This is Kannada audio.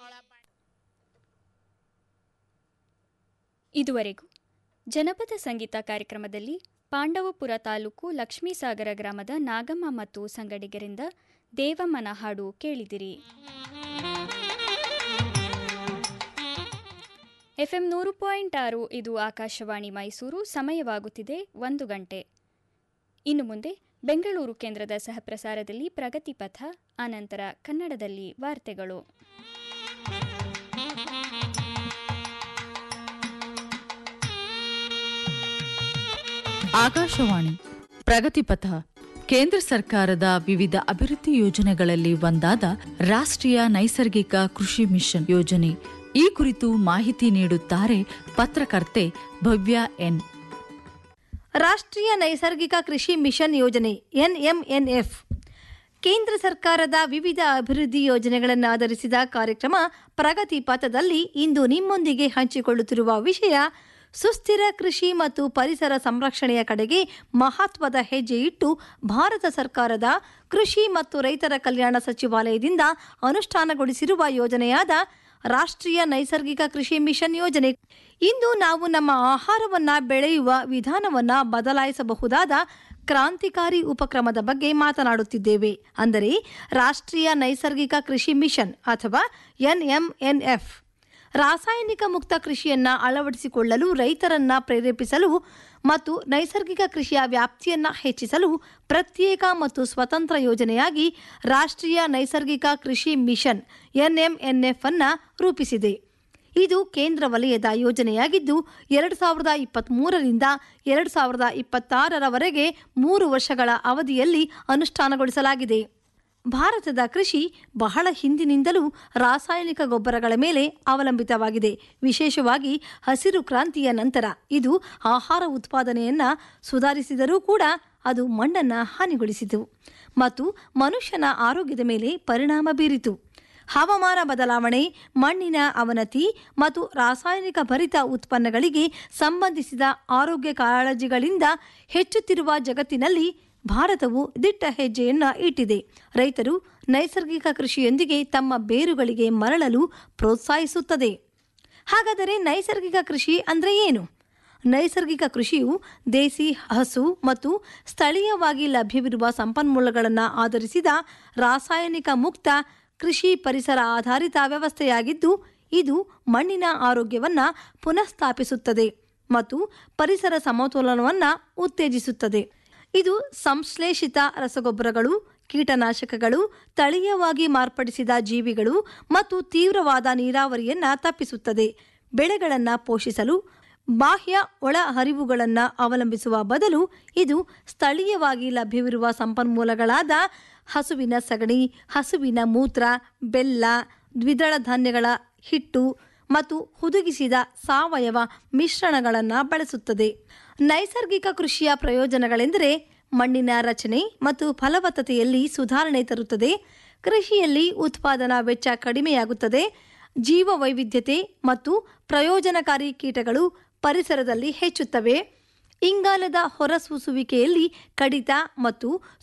ಇದುವರೆಗೂ ಜನಪದ ಸಂಗೀತ ಕಾರ್ಯಕ್ರಮದಲ್ಲಿ ಪಾಂಡವಪುರ ತಾಲೂಕು ಲಕ್ಷ್ಮೀಸಾಗರ ಗ್ರಾಮದ ನಾಗಮ್ಮ ಮತ್ತು ಸಂಗಡಿಗರಿಂದ ದೇವಮ್ಮನ ಹಾಡು ಕೇಳಿದಿರಿ ಎಫ್ಎಂ ನೂರು ಪಾಯಿಂಟ್ ಆರು ಇದು ಆಕಾಶವಾಣಿ ಮೈಸೂರು ಸಮಯವಾಗುತ್ತಿದೆ ಒಂದು ಗಂಟೆ ಇನ್ನು ಮುಂದೆ ಬೆಂಗಳೂರು ಕೇಂದ್ರದ ಸಹಪ್ರಸಾರದಲ್ಲಿ ಪ್ರಗತಿ ಪಥ ಆನಂತರ ಕನ್ನಡದಲ್ಲಿ ವಾರ್ತೆಗಳು ಆಕಾಶವಾಣಿ ಪ್ರಗತಿಪಥ ಕೇಂದ್ರ ಸರ್ಕಾರದ ವಿವಿಧ ಅಭಿವೃದ್ಧಿ ಯೋಜನೆಗಳಲ್ಲಿ ಒಂದಾದ ರಾಷ್ಟ್ರೀಯ ನೈಸರ್ಗಿಕ ಕೃಷಿ ಮಿಷನ್ ಯೋಜನೆ ಈ ಕುರಿತು ಮಾಹಿತಿ ನೀಡುತ್ತಾರೆ ಪತ್ರಕರ್ತೆ ಭವ್ಯ ಎನ್ ರಾಷ್ಟ್ರೀಯ ನೈಸರ್ಗಿಕ ಕೃಷಿ ಮಿಷನ್ ಯೋಜನೆ ಎನ್ಎಂಎನ್ಎಫ್ ಕೇಂದ್ರ ಸರ್ಕಾರದ ವಿವಿಧ ಅಭಿವೃದ್ಧಿ ಯೋಜನೆಗಳನ್ನು ಆಧರಿಸಿದ ಕಾರ್ಯಕ್ರಮ ಪ್ರಗತಿ ಪಥದಲ್ಲಿ ಇಂದು ನಿಮ್ಮೊಂದಿಗೆ ಹಂಚಿಕೊಳ್ಳುತ್ತಿರುವ ವಿಷಯ ಸುಸ್ಥಿರ ಕೃಷಿ ಮತ್ತು ಪರಿಸರ ಸಂರಕ್ಷಣೆಯ ಕಡೆಗೆ ಮಹತ್ವದ ಹೆಜ್ಜೆ ಇಟ್ಟು ಭಾರತ ಸರ್ಕಾರದ ಕೃಷಿ ಮತ್ತು ರೈತರ ಕಲ್ಯಾಣ ಸಚಿವಾಲಯದಿಂದ ಅನುಷ್ಠಾನಗೊಳಿಸಿರುವ ಯೋಜನೆಯಾದ ರಾಷ್ಟ್ರೀಯ ನೈಸರ್ಗಿಕ ಕೃಷಿ ಮಿಷನ್ ಯೋಜನೆ ಇಂದು ನಾವು ನಮ್ಮ ಆಹಾರವನ್ನ ಬೆಳೆಯುವ ವಿಧಾನವನ್ನ ಬದಲಾಯಿಸಬಹುದಾದ ಕ್ರಾಂತಿಕಾರಿ ಉಪಕ್ರಮದ ಬಗ್ಗೆ ಮಾತನಾಡುತ್ತಿದ್ದೇವೆ ಅಂದರೆ ರಾಷ್ಟ್ರೀಯ ನೈಸರ್ಗಿಕ ಕೃಷಿ ಮಿಷನ್ ಅಥವಾ ಎನ್ಎಂಎನ್ಎಫ್ ರಾಸಾಯನಿಕ ಮುಕ್ತ ಕೃಷಿಯನ್ನ ಅಳವಡಿಸಿಕೊಳ್ಳಲು ರೈತರನ್ನ ಪ್ರೇರೇಪಿಸಲು ಮತ್ತು ನೈಸರ್ಗಿಕ ಕೃಷಿಯ ವ್ಯಾಪ್ತಿಯನ್ನ ಹೆಚ್ಚಿಸಲು ಪ್ರತ್ಯೇಕ ಮತ್ತು ಸ್ವತಂತ್ರ ಯೋಜನೆಯಾಗಿ ರಾಷ್ಟ್ರೀಯ ನೈಸರ್ಗಿಕ ಕೃಷಿ ಮಿಷನ್ ಎನ್ಎಂಎನ್ಎಫ್ ಅನ್ನ ರೂಪಿಸಿದೆ ಇದು ಕೇಂದ್ರ ವಲಯದ ಯೋಜನೆಯಾಗಿದ್ದು ಎರಡು ಸಾವಿರದ ಇಪ್ಪತ್ತ್ಮೂರರಿಂದ ಎರಡು ಸಾವಿರದ ಇಪ್ಪತ್ತಾರರವರೆಗೆ ಮೂರು ವರ್ಷಗಳ ಅವಧಿಯಲ್ಲಿ ಅನುಷ್ಠಾನಗೊಳಿಸಲಾಗಿದೆ ಭಾರತದ ಕೃಷಿ ಬಹಳ ಹಿಂದಿನಿಂದಲೂ ರಾಸಾಯನಿಕ ಗೊಬ್ಬರಗಳ ಮೇಲೆ ಅವಲಂಬಿತವಾಗಿದೆ ವಿಶೇಷವಾಗಿ ಹಸಿರು ಕ್ರಾಂತಿಯ ನಂತರ ಇದು ಆಹಾರ ಉತ್ಪಾದನೆಯನ್ನ ಸುಧಾರಿಸಿದರೂ ಕೂಡ ಅದು ಮಣ್ಣನ್ನು ಹಾನಿಗೊಳಿಸಿತು ಮತ್ತು ಮನುಷ್ಯನ ಆರೋಗ್ಯದ ಮೇಲೆ ಪರಿಣಾಮ ಬೀರಿತು ಹವಾಮಾನ ಬದಲಾವಣೆ ಮಣ್ಣಿನ ಅವನತಿ ಮತ್ತು ರಾಸಾಯನಿಕ ಭರಿತ ಉತ್ಪನ್ನಗಳಿಗೆ ಸಂಬಂಧಿಸಿದ ಆರೋಗ್ಯ ಕಾಳಜಿಗಳಿಂದ ಹೆಚ್ಚುತ್ತಿರುವ ಜಗತ್ತಿನಲ್ಲಿ ಭಾರತವು ದಿಟ್ಟ ಹೆಜ್ಜೆಯನ್ನ ಇಟ್ಟಿದೆ ರೈತರು ನೈಸರ್ಗಿಕ ಕೃಷಿಯೊಂದಿಗೆ ತಮ್ಮ ಬೇರುಗಳಿಗೆ ಮರಳಲು ಪ್ರೋತ್ಸಾಹಿಸುತ್ತದೆ ಹಾಗಾದರೆ ನೈಸರ್ಗಿಕ ಕೃಷಿ ಅಂದ್ರೆ ಏನು ನೈಸರ್ಗಿಕ ಕೃಷಿಯು ದೇಸಿ ಹಸು ಮತ್ತು ಸ್ಥಳೀಯವಾಗಿ ಲಭ್ಯವಿರುವ ಸಂಪನ್ಮೂಲಗಳನ್ನು ಆಧರಿಸಿದ ರಾಸಾಯನಿಕ ಮುಕ್ತ ಕೃಷಿ ಪರಿಸರ ಆಧಾರಿತ ವ್ಯವಸ್ಥೆಯಾಗಿದ್ದು ಇದು ಮಣ್ಣಿನ ಆರೋಗ್ಯವನ್ನು ಪುನಃಸ್ಥಾಪಿಸುತ್ತದೆ ಮತ್ತು ಪರಿಸರ ಸಮತೋಲನವನ್ನು ಉತ್ತೇಜಿಸುತ್ತದೆ ಇದು ಸಂಶ್ಲೇಷಿತ ರಸಗೊಬ್ಬರಗಳು ಕೀಟನಾಶಕಗಳು ತಳೀಯವಾಗಿ ಮಾರ್ಪಡಿಸಿದ ಜೀವಿಗಳು ಮತ್ತು ತೀವ್ರವಾದ ನೀರಾವರಿಯನ್ನು ತಪ್ಪಿಸುತ್ತದೆ ಬೆಳೆಗಳನ್ನು ಪೋಷಿಸಲು ಬಾಹ್ಯ ಒಳ ಹರಿವುಗಳನ್ನು ಅವಲಂಬಿಸುವ ಬದಲು ಇದು ಸ್ಥಳೀಯವಾಗಿ ಲಭ್ಯವಿರುವ ಸಂಪನ್ಮೂಲಗಳಾದ ಹಸುವಿನ ಸಗಣಿ ಹಸುವಿನ ಮೂತ್ರ ಬೆಲ್ಲ ದ್ವಿದಳ ಧಾನ್ಯಗಳ ಹಿಟ್ಟು ಮತ್ತು ಹುದುಗಿಸಿದ ಸಾವಯವ ಮಿಶ್ರಣಗಳನ್ನು ಬಳಸುತ್ತದೆ ನೈಸರ್ಗಿಕ ಕೃಷಿಯ ಪ್ರಯೋಜನಗಳೆಂದರೆ ಮಣ್ಣಿನ ರಚನೆ ಮತ್ತು ಫಲವತ್ತತೆಯಲ್ಲಿ ಸುಧಾರಣೆ ತರುತ್ತದೆ ಕೃಷಿಯಲ್ಲಿ ಉತ್ಪಾದನಾ ವೆಚ್ಚ ಕಡಿಮೆಯಾಗುತ್ತದೆ ಜೀವ ವೈವಿಧ್ಯತೆ ಮತ್ತು ಪ್ರಯೋಜನಕಾರಿ ಕೀಟಗಳು ಪರಿಸರದಲ್ಲಿ ಹೆಚ್ಚುತ್ತವೆ ಇಂಗಾಲದ ಹೊರಸೂಸುವಿಕೆಯಲ್ಲಿ ಕಡಿತ ಮತ್ತು